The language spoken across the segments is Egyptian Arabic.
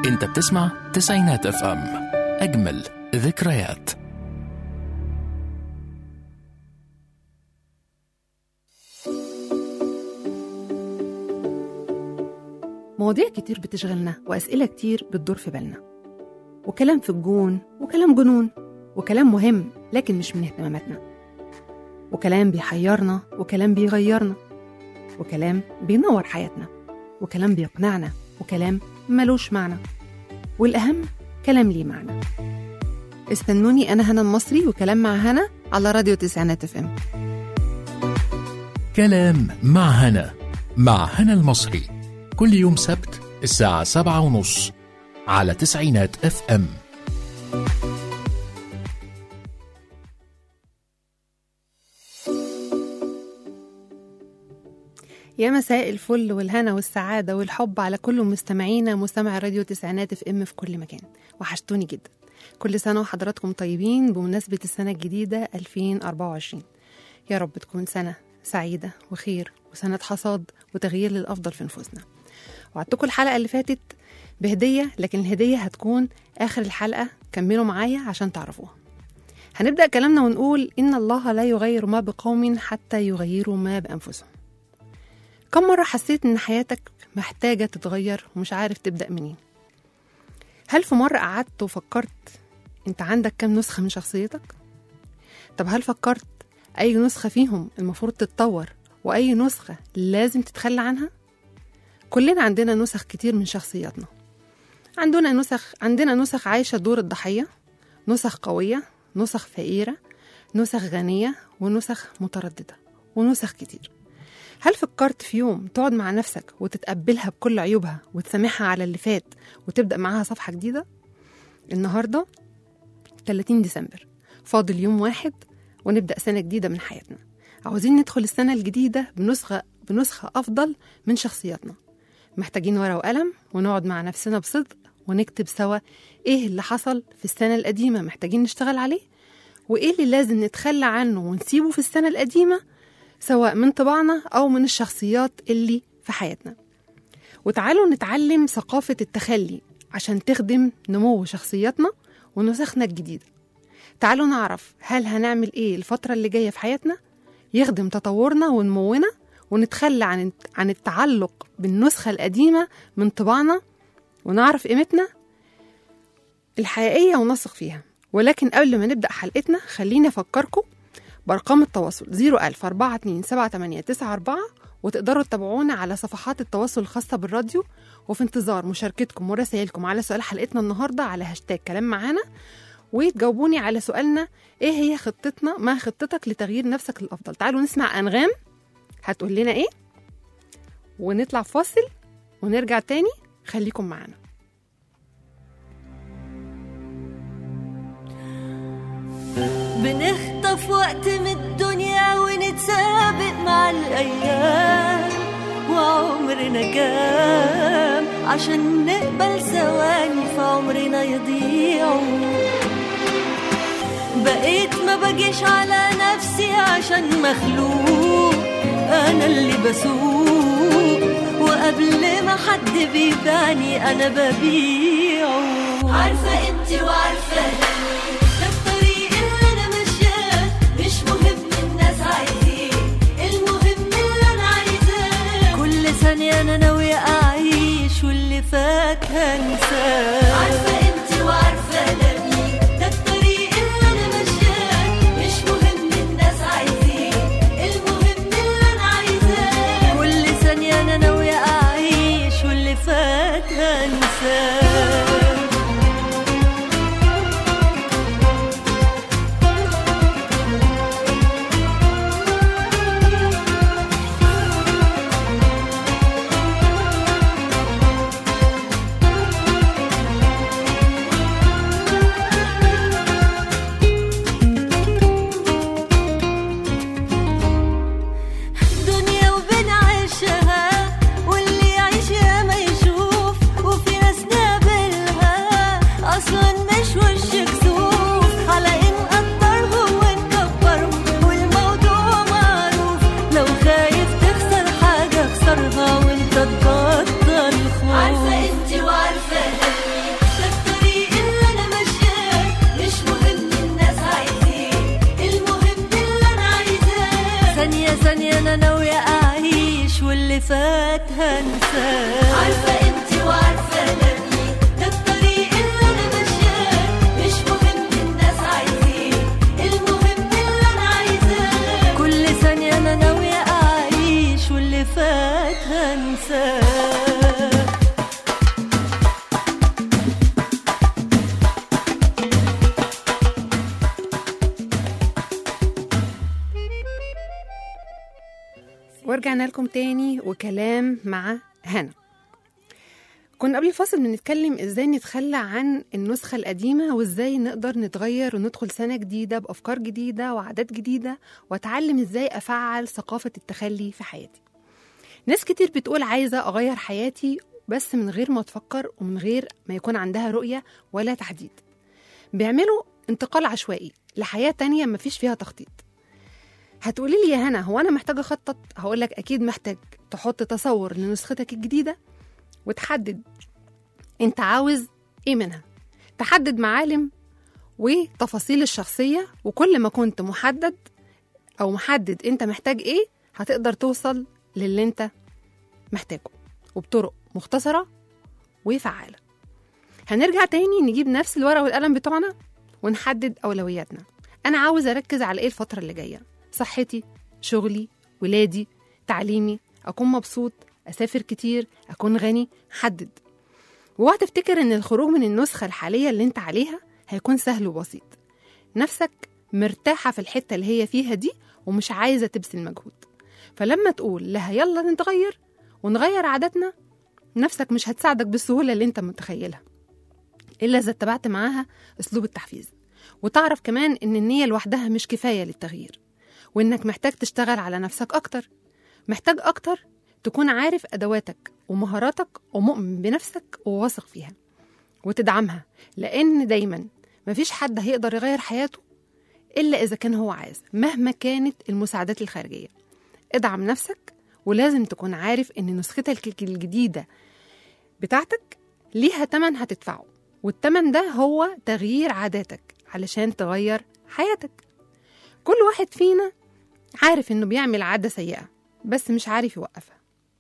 انت بتسمع تسعينات اف ام اجمل ذكريات مواضيع كتير بتشغلنا وأسئلة كتير بتدور في بالنا وكلام في الجون وكلام جنون وكلام مهم لكن مش من اهتماماتنا وكلام بيحيرنا وكلام بيغيرنا وكلام بينور حياتنا وكلام بيقنعنا وكلام ملوش معنى والأهم كلام ليه معنى استنوني أنا هنا المصري وكلام مع هنا على راديو تسعينات اف ام كلام مع هنا مع هنا المصري كل يوم سبت الساعة سبعة ونص على تسعينات اف ام يا مساء الفل والهنا والسعادة والحب على كل مستمعينا مستمع راديو تسعينات اف ام في كل مكان وحشتوني جدا كل سنة وحضراتكم طيبين بمناسبة السنة الجديدة 2024 يا رب تكون سنة سعيدة وخير وسنة حصاد وتغيير للأفضل في نفوسنا وعدتكم الحلقة اللي فاتت بهدية لكن الهدية هتكون آخر الحلقة كملوا معايا عشان تعرفوها هنبدأ كلامنا ونقول إن الله لا يغير ما بقوم حتى يغيروا ما بأنفسهم كم مرة حسيت إن حياتك محتاجة تتغير ومش عارف تبدأ منين هل في مرة قعدت وفكرت أنت عندك كام نسخة من شخصيتك؟ طب هل فكرت أي نسخة فيهم المفروض تتطور وأي نسخة لازم تتخلى عنها؟ كلنا عندنا نسخ كتير من شخصياتنا عندنا نسخ عندنا نسخ عايشة دور الضحية نسخ قوية نسخ فقيرة نسخ غنية ونسخ مترددة ونسخ كتير هل فكرت في يوم تقعد مع نفسك وتتقبلها بكل عيوبها وتسامحها على اللي فات وتبدأ معاها صفحة جديدة؟ النهاردة 30 ديسمبر فاضل يوم واحد ونبدأ سنة جديدة من حياتنا عاوزين ندخل السنة الجديدة بنسخة بنسخة أفضل من شخصياتنا محتاجين ورقة وقلم ونقعد مع نفسنا بصدق ونكتب سوا إيه اللي حصل في السنة القديمة محتاجين نشتغل عليه وإيه اللي لازم نتخلى عنه ونسيبه في السنة القديمة سواء من طباعنا أو من الشخصيات اللي في حياتنا وتعالوا نتعلم ثقافة التخلي عشان تخدم نمو شخصياتنا ونسخنا الجديدة تعالوا نعرف هل هنعمل إيه الفترة اللي جاية في حياتنا يخدم تطورنا ونمونا ونتخلى عن عن التعلق بالنسخة القديمة من طباعنا ونعرف قيمتنا الحقيقية ونثق فيها ولكن قبل ما نبدأ حلقتنا خليني أفكركم بأرقام التواصل 01000 42 78 94 وتقدروا تتابعونا على صفحات التواصل الخاصة بالراديو وفي انتظار مشاركتكم ورسائلكم على سؤال حلقتنا النهاردة على هاشتاج كلام معانا وتجاوبوني على سؤالنا ايه هي خطتنا ما خطتك لتغيير نفسك للأفضل تعالوا نسمع أنغام هتقول لنا ايه ونطلع فاصل ونرجع تاني خليكم معانا بنخطف وقت من الدنيا ونتسابق مع الأيام وعمرنا كام عشان نقبل ثواني في عمرنا يضيعوا بقيت ما بجيش على نفسي عشان مخلوق أنا اللي بسوق وقبل ما حد بيباني أنا ببيعه عارفة انتي وعارفة أنا ده الطريق اللي أنا ماشياه مش مهم الناس عايزين المهم اللي أنا عايزاه كل ثانية أنا ناوية أعيش واللي فات هنساه عارفة انتي وعارفة أنا مين ده الطريق اللي أنا ماشياه مش مهم الناس عايزين المهم اللي أنا عايزاه كل ثانية أنا ناوية أعيش واللي فات هنساه واللي فات هنساه عارفة انت وعارفة انا مين ده الطريق اللي انا ماشياه مش مهم الناس عايزين المهم اللي انا عايزاه كل ثانية انا ناوية اعيش واللي فات هنساه ورجعنا لكم تاني وكلام مع هنا كنا قبل الفاصل بنتكلم ازاي نتخلى عن النسخة القديمة وازاي نقدر نتغير وندخل سنة جديدة بأفكار جديدة وعادات جديدة واتعلم ازاي افعل ثقافة التخلي في حياتي ناس كتير بتقول عايزة اغير حياتي بس من غير ما تفكر ومن غير ما يكون عندها رؤية ولا تحديد بيعملوا انتقال عشوائي لحياة تانية مفيش فيها تخطيط هتقولي لي يا هنا هو انا محتاجه اخطط هقول لك اكيد محتاج تحط تصور لنسختك الجديده وتحدد انت عاوز ايه منها تحدد معالم وتفاصيل الشخصيه وكل ما كنت محدد او محدد انت محتاج ايه هتقدر توصل للي انت محتاجه وبطرق مختصره وفعاله هنرجع تاني نجيب نفس الورقه والقلم بتوعنا ونحدد اولوياتنا انا عاوز اركز على ايه الفتره اللي جايه صحتي شغلي ولادي تعليمي أكون مبسوط أسافر كتير أكون غني حدد واوعى تفتكر إن الخروج من النسخة الحالية اللي أنت عليها هيكون سهل وبسيط نفسك مرتاحة في الحتة اللي هي فيها دي ومش عايزة تبذل مجهود فلما تقول لها يلا نتغير ونغير عاداتنا نفسك مش هتساعدك بالسهولة اللي أنت متخيلها إلا إذا اتبعت معاها أسلوب التحفيز وتعرف كمان إن النية لوحدها مش كفاية للتغيير وإنك محتاج تشتغل على نفسك أكتر محتاج أكتر تكون عارف أدواتك ومهاراتك ومؤمن بنفسك وواثق فيها وتدعمها لأن دايما مفيش حد هيقدر يغير حياته إلا إذا كان هو عايز مهما كانت المساعدات الخارجية ادعم نفسك ولازم تكون عارف إن نسختك الجديدة بتاعتك ليها تمن هتدفعه والتمن ده هو تغيير عاداتك علشان تغير حياتك كل واحد فينا عارف انه بيعمل عادة سيئة بس مش عارف يوقفها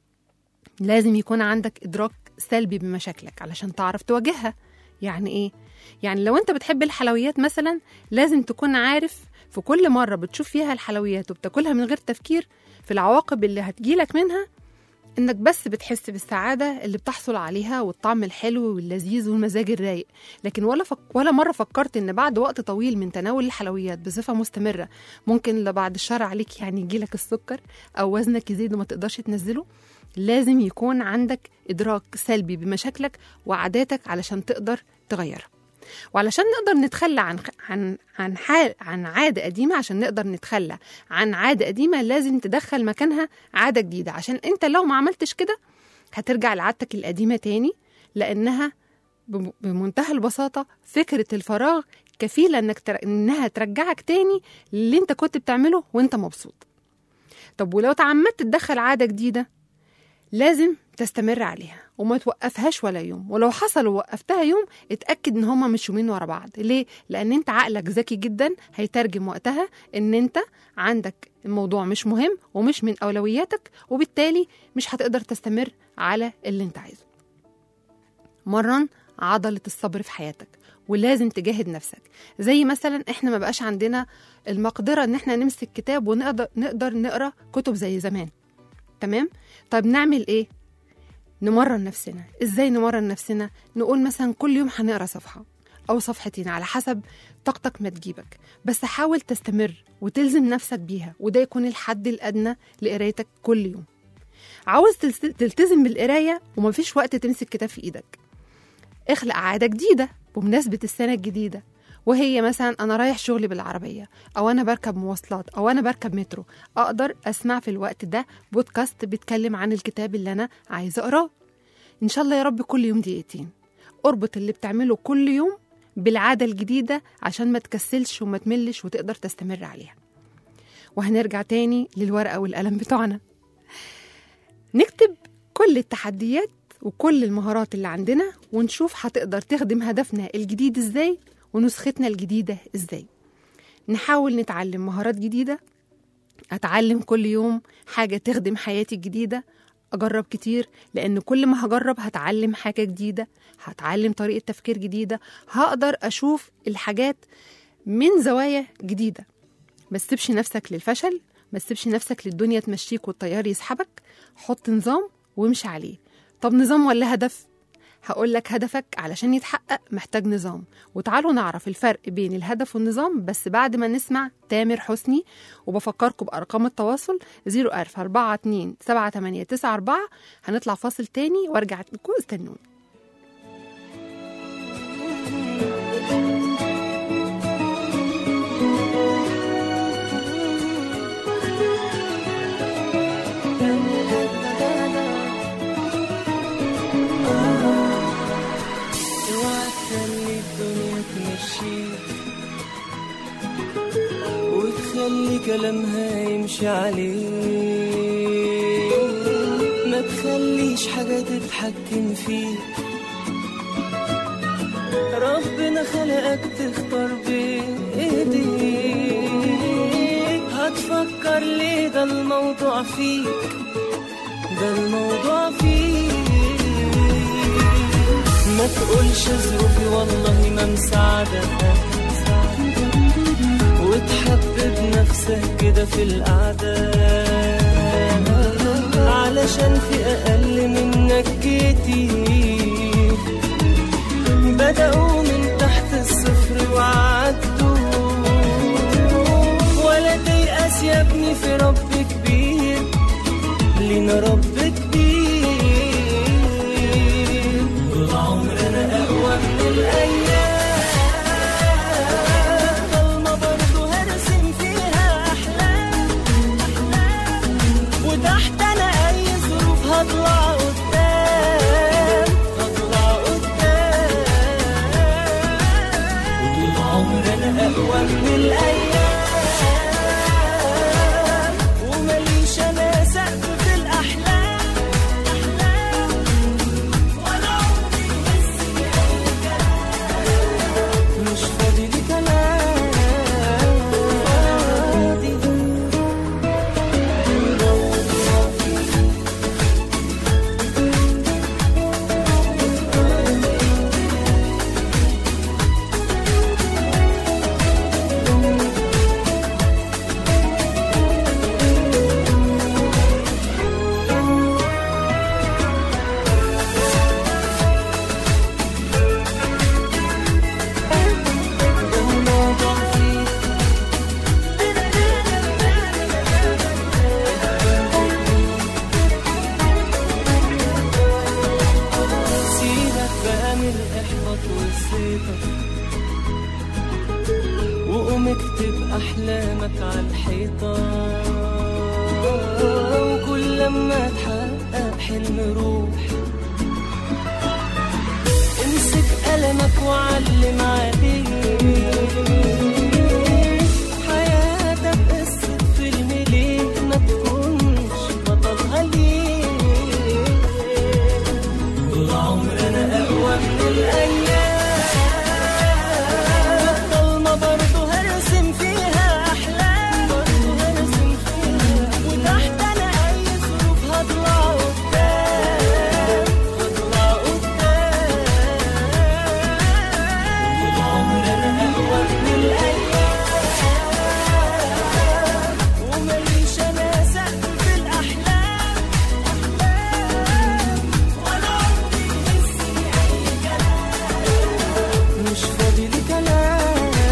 لازم يكون عندك إدراك سلبي بمشاكلك علشان تعرف تواجهها يعني إيه؟ يعني لو أنت بتحب الحلويات مثلا لازم تكون عارف في كل مرة بتشوف فيها الحلويات وبتاكلها من غير تفكير في العواقب اللي هتجيلك منها إنك بس بتحس بالسعادة اللي بتحصل عليها والطعم الحلو واللذيذ والمزاج الرايق لكن ولا فك... ولا مرة فكرت إن بعد وقت طويل من تناول الحلويات بصفة مستمرة ممكن لبعد الشر عليك يعني يجيلك السكر أو وزنك يزيد وما تقدرش تنزله لازم يكون عندك إدراك سلبي بمشاكلك وعاداتك علشان تقدر تغيرها وعلشان نقدر نتخلى عن عن عن حال عن عاده قديمه عشان نقدر نتخلى عن عاده قديمه لازم تدخل مكانها عاده جديده عشان انت لو ما عملتش كده هترجع لعادتك القديمه تاني لانها بم- بمنتهى البساطه فكره الفراغ كفيله انك تر... انها ترجعك تاني للي انت كنت بتعمله وانت مبسوط طب ولو تعمدت تدخل عاده جديده لازم تستمر عليها وما توقفهاش ولا يوم ولو حصل ووقفتها يوم اتأكد ان هما مش يومين ورا بعض ليه؟ لان انت عقلك ذكي جدا هيترجم وقتها ان انت عندك الموضوع مش مهم ومش من اولوياتك وبالتالي مش هتقدر تستمر على اللي انت عايزه مرن عضلة الصبر في حياتك ولازم تجاهد نفسك زي مثلا احنا ما بقاش عندنا المقدرة ان احنا نمسك كتاب ونقدر نقدر نقرا كتب زي زمان تمام طيب نعمل ايه نمرن نفسنا ازاي نمرن نفسنا نقول مثلا كل يوم هنقرا صفحه او صفحتين على حسب طاقتك ما تجيبك بس حاول تستمر وتلزم نفسك بيها وده يكون الحد الادنى لقرايتك كل يوم عاوز تلت- تلتزم بالقرايه ومفيش وقت تمسك كتاب في ايدك اخلق عاده جديده بمناسبه السنه الجديده وهي مثلا انا رايح شغلي بالعربيه او انا بركب مواصلات او انا بركب مترو اقدر اسمع في الوقت ده بودكاست بيتكلم عن الكتاب اللي انا عايزه اقراه ان شاء الله يا رب كل يوم دقيقتين اربط اللي بتعمله كل يوم بالعاده الجديده عشان ما تكسلش وما تملش وتقدر تستمر عليها وهنرجع تاني للورقه والقلم بتوعنا نكتب كل التحديات وكل المهارات اللي عندنا ونشوف هتقدر تخدم هدفنا الجديد ازاي ونسختنا الجديدة ازاي نحاول نتعلم مهارات جديدة أتعلم كل يوم حاجة تخدم حياتي الجديدة اجرب كتير لان كل ما هجرب هتعلم حاجه جديده هتعلم طريقه تفكير جديده هقدر اشوف الحاجات من زوايا جديده ما تسيبش نفسك للفشل ما تسيبش نفسك للدنيا تمشيك والتيار يسحبك حط نظام وامشي عليه طب نظام ولا هدف هقول لك هدفك علشان يتحقق محتاج نظام وتعالوا نعرف الفرق بين الهدف والنظام بس بعد ما نسمع تامر حسني وبفكركم بأرقام التواصل 00442 7894 هنطلع فاصل تاني وارجع لكم استنوني اوعى تخلي الدنيا تمشيك وتخلي كلامها يمشي عليك ما تخليش حاجة تتحكم فيك ربنا خلقك تختار بإيديك هتفكر ليه ده الموضوع فيك ده الموضوع فيك ما تقولش ظروفي والله ما مساعدك وتحبب نفسك كده في القعدة علشان في أقل منك كتير بدأوا من تحت الصفر وعدوا ولا تيأس يا ابني في رب كبير لينا رب كبير طول عمرنا أقوى من الأيام ضلمة برضه هرسم فيها أحلام وتحت أنا أي ظروف هطلع قدام هطلع قدام طول عمرنا أقوى من الأيام ومليش أنا سقف في الأحلام أحلام ولا عمري بس مش فاضي لي كلام الموضوع فيه سيبك بقى من الإحباط والزيطة وقوم اكتب أحلامك على الحيطة وكل لما تحقق حلم روح امسك قلمك وعلم عليه حياتك قصة فيلم ليه ما تكونش بطلها ليه طول عمرنا أقوى من الأيام ضلمة برضه هرسم فيها أحلام برضه هرسم فيها وتحت أنا أي ظروف هطلع قدام هطلع قدام طول عمرنا أقوى من الأيام ومليش أنا سقف في الأحلام أحلام ولا عمري نسي أي كلام مش فاضي لي كلام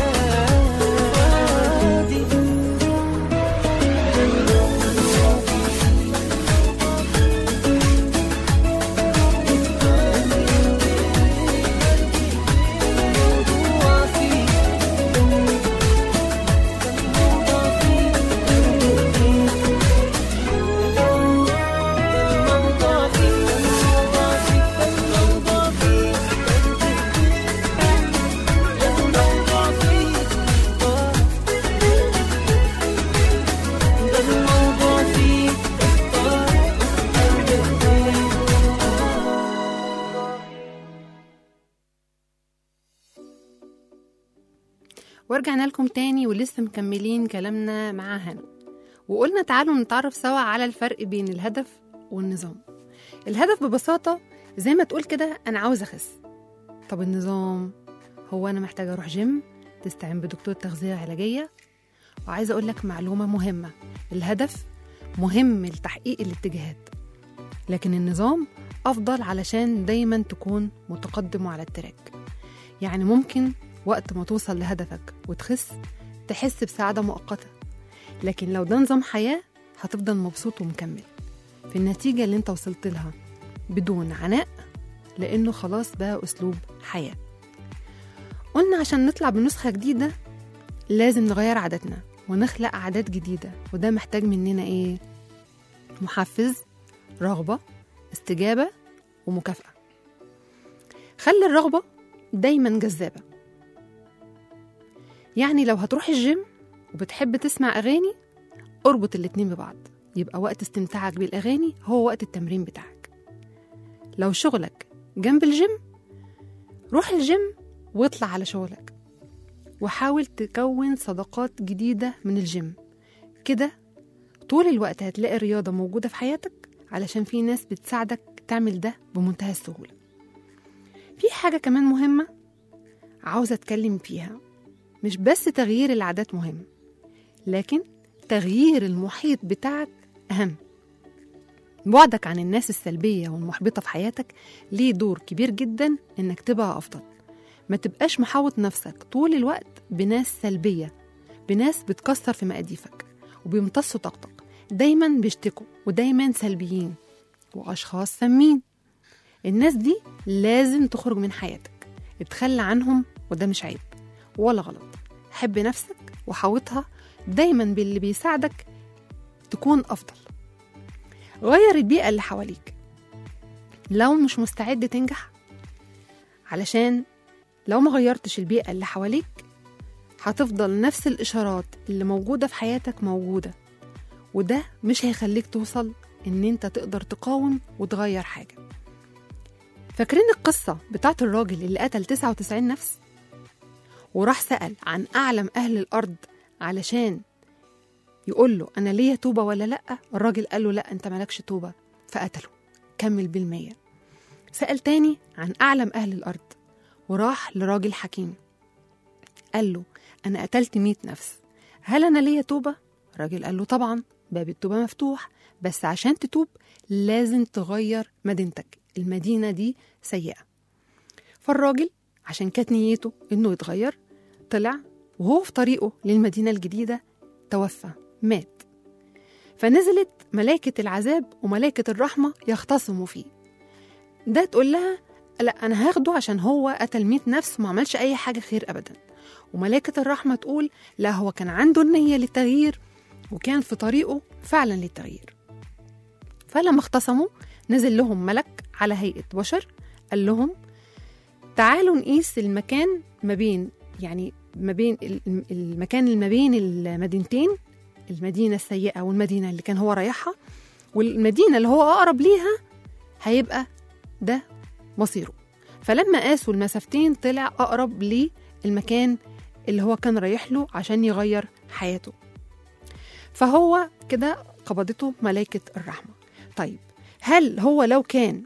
ورجعنا لكم تاني ولسه مكملين كلامنا مع هنا وقلنا تعالوا نتعرف سوا على الفرق بين الهدف والنظام الهدف ببساطة زي ما تقول كده أنا عاوز أخس طب النظام هو أنا محتاجة أروح جيم تستعين بدكتور تغذية علاجية وعايزة أقول لك معلومة مهمة الهدف مهم لتحقيق الاتجاهات لكن النظام أفضل علشان دايما تكون متقدم وعلى التراك يعني ممكن وقت ما توصل لهدفك وتخس تحس بسعادة مؤقتة لكن لو ده نظام حياة هتفضل مبسوط ومكمل في النتيجة اللي انت وصلت لها بدون عناء لأنه خلاص بقى أسلوب حياة قلنا عشان نطلع بنسخة جديدة لازم نغير عاداتنا ونخلق عادات جديدة وده محتاج مننا إيه؟ محفز رغبة استجابة ومكافأة خلي الرغبة دايما جذابة يعني لو هتروح الجيم وبتحب تسمع أغاني اربط الاتنين ببعض يبقى وقت استمتاعك بالأغاني هو وقت التمرين بتاعك لو شغلك جنب الجيم روح الجيم واطلع على شغلك وحاول تكون صداقات جديدة من الجيم كده طول الوقت هتلاقي الرياضة موجودة في حياتك علشان في ناس بتساعدك تعمل ده بمنتهى السهولة في حاجة كمان مهمة عاوزة أتكلم فيها مش بس تغيير العادات مهم لكن تغيير المحيط بتاعك أهم بعدك عن الناس السلبية والمحبطة في حياتك ليه دور كبير جدا إنك تبقى أفضل ما تبقاش محاوط نفسك طول الوقت بناس سلبية بناس بتكسر في مقاديفك وبيمتصوا طاقتك دايما بيشتكوا ودايما سلبيين وأشخاص سامين الناس دي لازم تخرج من حياتك اتخلى عنهم وده مش عيب ولا غلط حب نفسك وحاوطها دايما باللي بيساعدك تكون أفضل غير البيئة اللي حواليك لو مش مستعد تنجح علشان لو ما غيرتش البيئة اللي حواليك هتفضل نفس الإشارات اللي موجودة في حياتك موجودة وده مش هيخليك توصل إن أنت تقدر تقاوم وتغير حاجة فاكرين القصة بتاعت الراجل اللي قتل 99 نفس وراح سأل عن أعلم أهل الأرض علشان يقول له أنا ليا توبة ولا لأ الراجل قال له لأ أنت مالكش توبة فقتله كمل بالمية سأل تاني عن أعلم أهل الأرض وراح لراجل حكيم قال له أنا قتلت مئة نفس هل أنا ليا توبة؟ الراجل قال له طبعا باب التوبة مفتوح بس عشان تتوب لازم تغير مدينتك المدينة دي سيئة فالراجل عشان كانت نيته إنه يتغير طلع وهو في طريقه للمدينة الجديدة توفى مات فنزلت ملائكة العذاب وملائكة الرحمة يختصموا فيه ده تقول لها لا أنا هاخده عشان هو قتل 100 نفس وما عملش أي حاجة خير أبدا وملائكة الرحمة تقول لا هو كان عنده النية للتغيير وكان في طريقه فعلا للتغيير فلما اختصموا نزل لهم ملك على هيئة بشر قال لهم تعالوا نقيس المكان ما بين يعني ما بين ال- المكان اللي ما بين المدينتين المدينة السيئة والمدينة اللي كان هو رايحها والمدينة اللي هو أقرب ليها هيبقى ده مصيره فلما قاسوا المسافتين طلع أقرب للمكان اللي هو كان رايح له عشان يغير حياته فهو كده قبضته ملائكة الرحمة طيب هل هو لو كان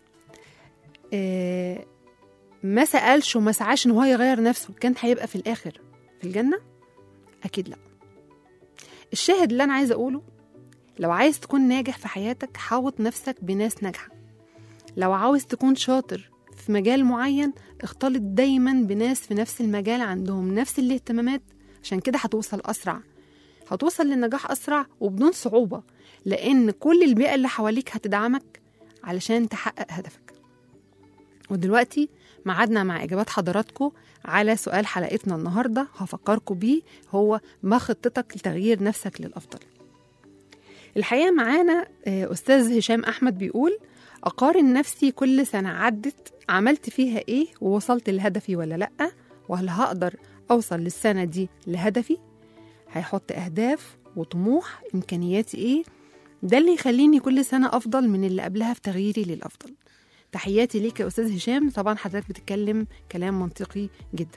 آه ما سألش وما سعاش إن هو يغير نفسه كان هيبقى في الآخر في الجنة؟ أكيد لأ الشاهد اللي أنا عايزة أقوله لو عايز تكون ناجح في حياتك حاوط نفسك بناس ناجحة لو عاوز تكون شاطر في مجال معين اختلط دايما بناس في نفس المجال عندهم نفس الاهتمامات عشان كده هتوصل أسرع هتوصل للنجاح أسرع وبدون صعوبة لأن كل البيئة اللي حواليك هتدعمك علشان تحقق هدفك ودلوقتي معادنا مع إجابات حضراتكم على سؤال حلقتنا النهاردة هفكركم بيه هو ما خطتك لتغيير نفسك للأفضل الحقيقة معانا آه، أستاذ هشام أحمد بيقول أقارن نفسي كل سنة عدت عملت فيها إيه ووصلت لهدفي ولا لأ وهل هقدر أوصل للسنة دي لهدفي هيحط أهداف وطموح إمكانياتي إيه ده اللي يخليني كل سنة أفضل من اللي قبلها في تغييري للأفضل تحياتي ليك يا أستاذ هشام طبعا حضرتك بتتكلم كلام منطقي جدا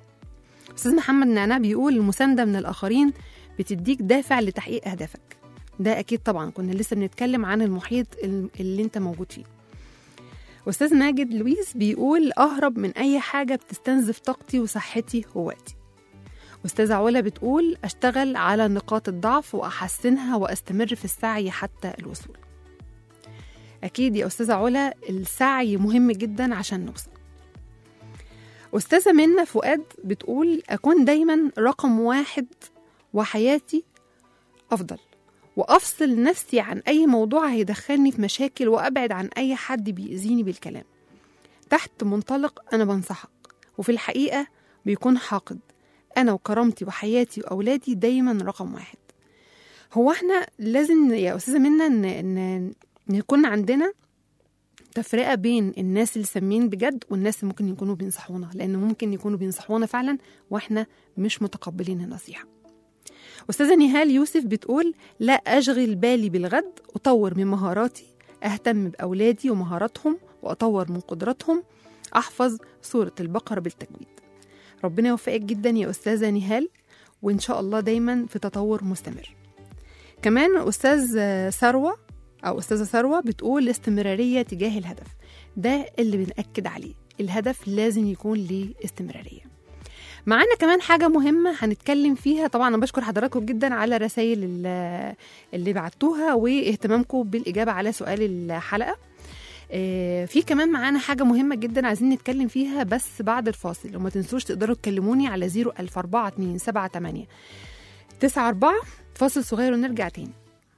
أستاذ محمد نعناع بيقول المساندة من الآخرين بتديك دافع لتحقيق أهدافك ده أكيد طبعا كنا لسه بنتكلم عن المحيط ال- اللي أنت موجود فيه أستاذ ماجد لويس بيقول أهرب من أي حاجة بتستنزف طاقتي وصحتي ووقتي أستاذة علا بتقول أشتغل على نقاط الضعف وأحسنها وأستمر في السعي حتى الوصول أكيد يا أستاذة علا السعي مهم جدا عشان نوصل أستاذة منى فؤاد بتقول أكون دايما رقم واحد وحياتي أفضل وأفصل نفسي عن أي موضوع هيدخلني في مشاكل وأبعد عن أي حد بيأذيني بالكلام تحت منطلق أنا بنصحك وفي الحقيقة بيكون حاقد أنا وكرامتي وحياتي وأولادي دايما رقم واحد هو احنا لازم يا أستاذة منى إن, إن يكون عندنا تفرقة بين الناس اللي سامين بجد والناس اللي ممكن يكونوا بينصحونا لأن ممكن يكونوا بينصحونا فعلا وإحنا مش متقبلين النصيحة أستاذة نهال يوسف بتقول لا أشغل بالي بالغد أطور من مهاراتي أهتم بأولادي ومهاراتهم وأطور من قدراتهم أحفظ سورة البقرة بالتجويد ربنا يوفقك جدا يا أستاذة نهال وإن شاء الله دايما في تطور مستمر كمان أستاذ ثروة أو أستاذة ثروة بتقول الاستمرارية تجاه الهدف ده اللي بنأكد عليه الهدف لازم يكون ليه استمرارية معانا كمان حاجة مهمة هنتكلم فيها طبعا أنا بشكر حضراتكم جدا على رسائل ال- اللي بعتوها واهتمامكم بالإجابة على سؤال الحلقة آه، في كمان معانا حاجة مهمة جدا عايزين نتكلم فيها بس بعد الفاصل وما تنسوش تقدروا تكلموني على 01427 تسعة أربعة فاصل صغير ونرجع تاني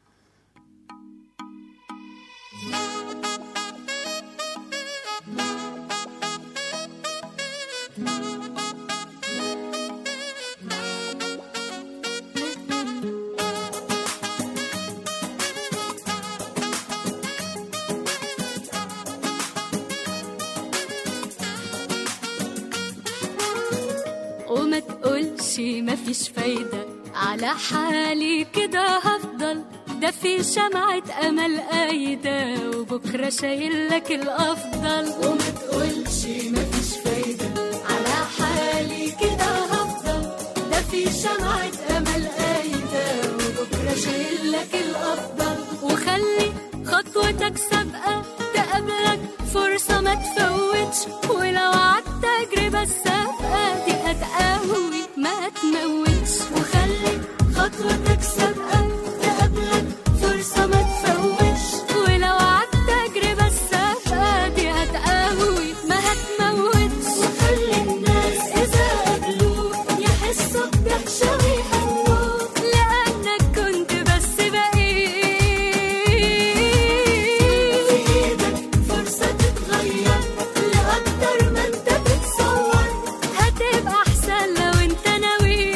وما تقولش مفيش فايدة على حالي كده هفضل ده في شمعة أمل قايدة وبكرة شايل لك الأفضل وما تقولش مفيش فايدة على حالي كده هفضل ده في شمعة أمل قايدة وبكرة شايل لك الأفضل وخلي خطوتك سابقة تقابلك فرصة ما تفوتش ولو عدت تجربة السابقة دي هتقوي ما تموتش وخلي خطوتك سابقة تقابلك فرصة ما تفوتش ولو عدت تجربة السابقة دي هتقوي ما هتموتش وخلي الناس إذا قابلوك يحسوا بدهشة ويهنوك لأنك كنت بس بقيت في إيدك فرصة تتغير لأكتر ما أنت بتصور هتبقى أحسن لو أنت ناوي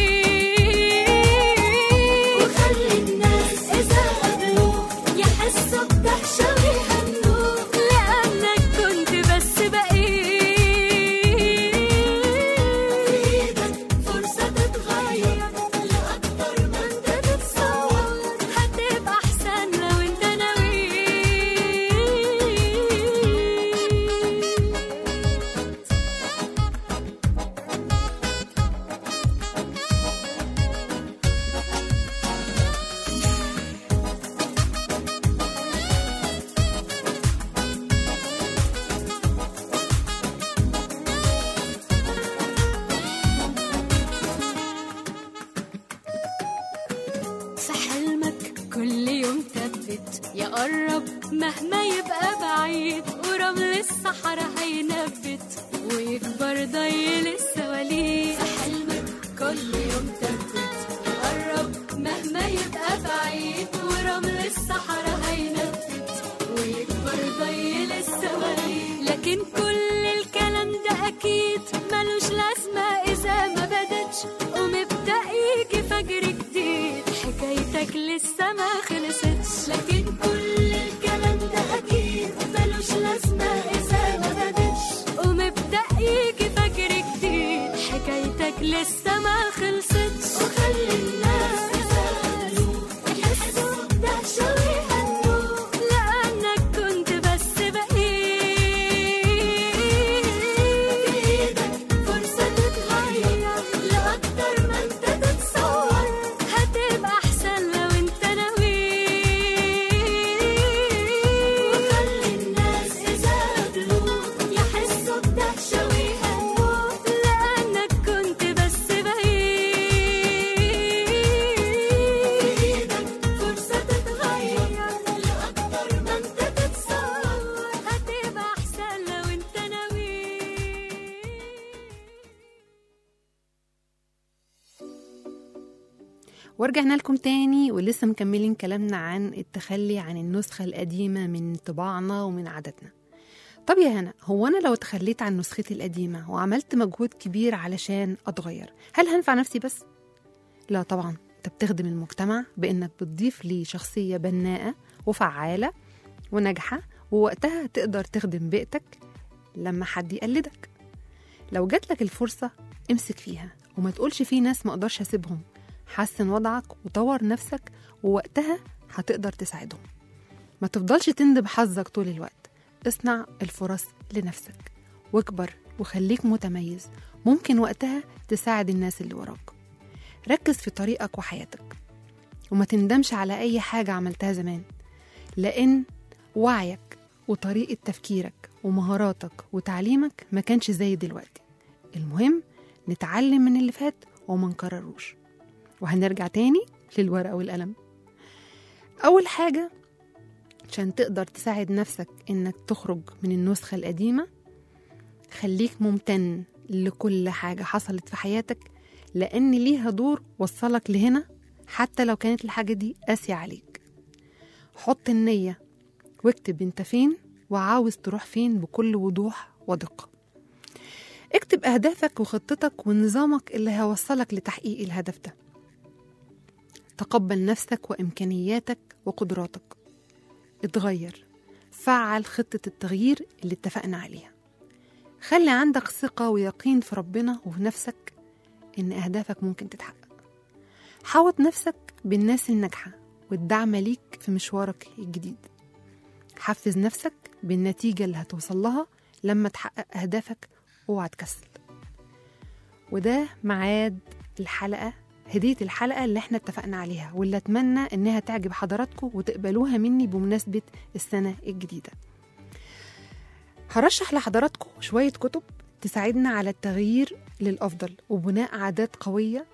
وخلي الناس إذا قابلوك يحسوا بدهشة ويهنوك لأنك كنت بس بقيت في إيدك فرصة تتغير لأكتر ما أنت بتصور هتبقى أحسن لو أنت ناوي في حلمك كل يوم ثبت يقرب مهما يبقى بعيد ورمل الصحراء هينبت ويكبر ضي السواليف في حلمك كل يوم ثبت يقرب مهما يبقى بعيد ورمل الصحراء هينبت ويكبر ضي السواليف لكن كل الكلام ده اكيد ملوش لازمه اذا ما بدتش ومبدا يجي فجر جديد حكايتك لسه ما خلصتش لكن كل الكلام ده اكيد ملوش لازمه اذا ما بدتش ومبدا يجي فجر جديد حكايتك لسه ما خلصتش وخلي الناس يسألوك يحسوا بدهشة ويهنوك ورجعنا لكم تاني ولسه مكملين كلامنا عن التخلي عن النسخة القديمة من طباعنا ومن عاداتنا طب يا هنا هو أنا لو تخليت عن نسختي القديمة وعملت مجهود كبير علشان أتغير هل هنفع نفسي بس؟ لا طبعا انت بتخدم المجتمع بانك بتضيف ليه شخصية بناءة وفعالة وناجحة ووقتها تقدر تخدم بيئتك لما حد يقلدك لو جاتلك الفرصة امسك فيها وما تقولش في ناس ما اقدرش اسيبهم حسن وضعك وطور نفسك ووقتها هتقدر تساعدهم ما تفضلش تندب حظك طول الوقت اصنع الفرص لنفسك واكبر وخليك متميز ممكن وقتها تساعد الناس اللي وراك ركز في طريقك وحياتك وما تندمش على أي حاجة عملتها زمان لأن وعيك وطريقة تفكيرك ومهاراتك وتعليمك ما كانش زي دلوقتي المهم نتعلم من اللي فات وما نكرروش وهنرجع تاني للورقة والقلم أول حاجة عشان تقدر تساعد نفسك إنك تخرج من النسخة القديمة خليك ممتن لكل حاجة حصلت في حياتك لأن ليها دور وصلك لهنا حتى لو كانت الحاجة دي قاسية عليك حط النية واكتب انت فين وعاوز تروح فين بكل وضوح ودقة اكتب أهدافك وخطتك ونظامك اللي هيوصلك لتحقيق الهدف ده تقبل نفسك وإمكانياتك وقدراتك اتغير فعل خطة التغيير اللي اتفقنا عليها خلي عندك ثقة ويقين في ربنا وفي نفسك إن أهدافك ممكن تتحقق حاوط نفسك بالناس الناجحة والدعم ليك في مشوارك الجديد حفز نفسك بالنتيجة اللي هتوصل لها لما تحقق أهدافك اوعى تكسل وده ميعاد الحلقة هدية الحلقة اللي احنا اتفقنا عليها واللي اتمنى انها تعجب حضراتكم وتقبلوها مني بمناسبة السنة الجديدة هرشح لحضراتكم شوية كتب تساعدنا على التغيير للأفضل وبناء عادات قوية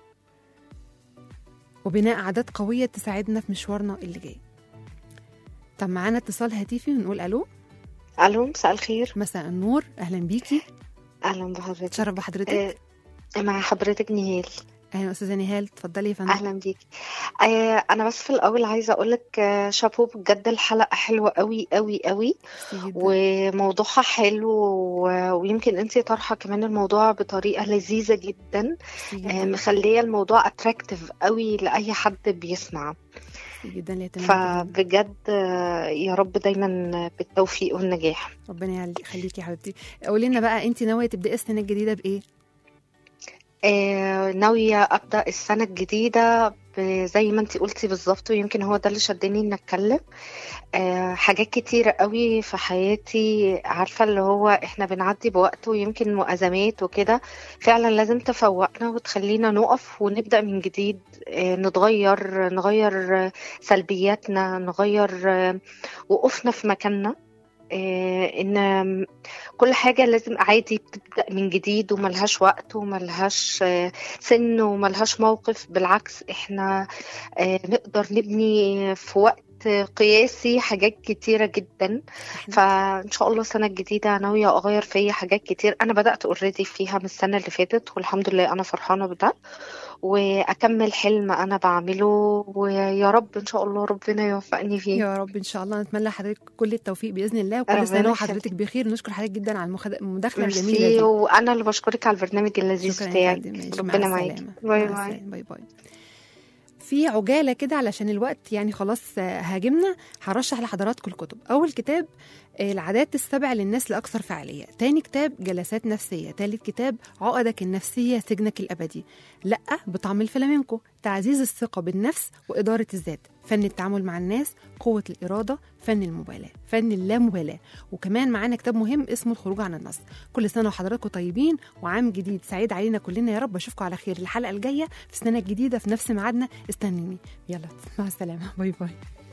وبناء عادات قوية تساعدنا في مشوارنا اللي جاي طب معانا اتصال هاتفي ونقول ألو الو مساء الخير مساء النور أهلا بيكي اهلا بحضرتك تشرف بحضرتك آه، مع حضرتك نهال أهلا أستاذة نهال اتفضلي يا فندم اهلا بيك آه، انا بس في الاول عايزه اقول لك شابو بجد الحلقه حلوه قوي قوي قوي ميرسي جدا. وموضوعها حلو و- ويمكن انت طرحه كمان الموضوع بطريقه لذيذه جدا ميرسي آه، جدا مخليه الموضوع اتراكتيف قوي لاي حد بيسمع ميرسي جدا لاهتمامك بينا. فبجد آه، يا رب دايما بالتوفيق والنجاح ربنا يعلي- يخليكي يا حبيبتي قولي لنا بقى انت ناويه تبداي السنه الجديده بايه آه، ناوية أبدأ السنة الجديدة ب- زي ما انتي قلتي بالظبط ويمكن هو ده اللي شدني إن أتكلم آه، حاجات كتيرة قوي في حياتي عارفة اللي هو إحنا بنعدي بوقت ويمكن وأزمات وكده فعلا لازم تفوقنا وتخلينا نقف ونبدأ من جديد آه، نتغير نغير آه، سلبياتنا نغير آه، وقوفنا في مكاننا آه، ان كل حاجة لازم عادي بتبدأ من جديد وملهاش وقت وملهاش آه، سن وملهاش موقف بالعكس احنا آه، نقدر نبني في وقت قياسي حاجات كتيرة جدا فإن شاء الله السنة الجديدة ناوية أغير فيا حاجات كتير أنا بدأت اوريدي فيها من السنة اللي فاتت والحمد لله أنا فرحانة بده وأكمل حلم أنا بعمله ويا رب إن شاء الله ربنا يوفقني فيه يا رب ان شاء الله نتمنى لحضرتك كل التوفيق باذن الله وكل ربنا سنه يخليك. وحضرتك بخير نشكر حضرتك جدا على المخد- المداخله الجميله ميرسي دي وأنا اللي بشكرك على البرنامج اللذيذ شكرا يا بتاعك فندم ماشي، مع ربنا معاكي السلامة. باي مع باي السلامة. باي باي في عجاله كده علشان الوقت يعني خلاص آه، هاجمنا هرشح لحضراتكم الكتب اول كتاب آه، العادات السبع للناس الاكثر فعاليه تاني كتاب جلسات نفسيه تالت كتاب عقدك النفسيه سجنك الابدي لا بطعم الفلامينكو تعزيز الثقه بالنفس واداره الذات فن التعامل مع الناس قوه الاراده فن المبالاه فن اللامبالاه وكمان معانا كتاب مهم اسمه الخروج عن النص كل سنه وحضراتكم طيبين وعام جديد سعيد علينا كلنا يا رب اشوفكم على خير الحلقه الجايه في السنه الجديده في نفس ميعادنا استنوني يلا مع السلامه باي باي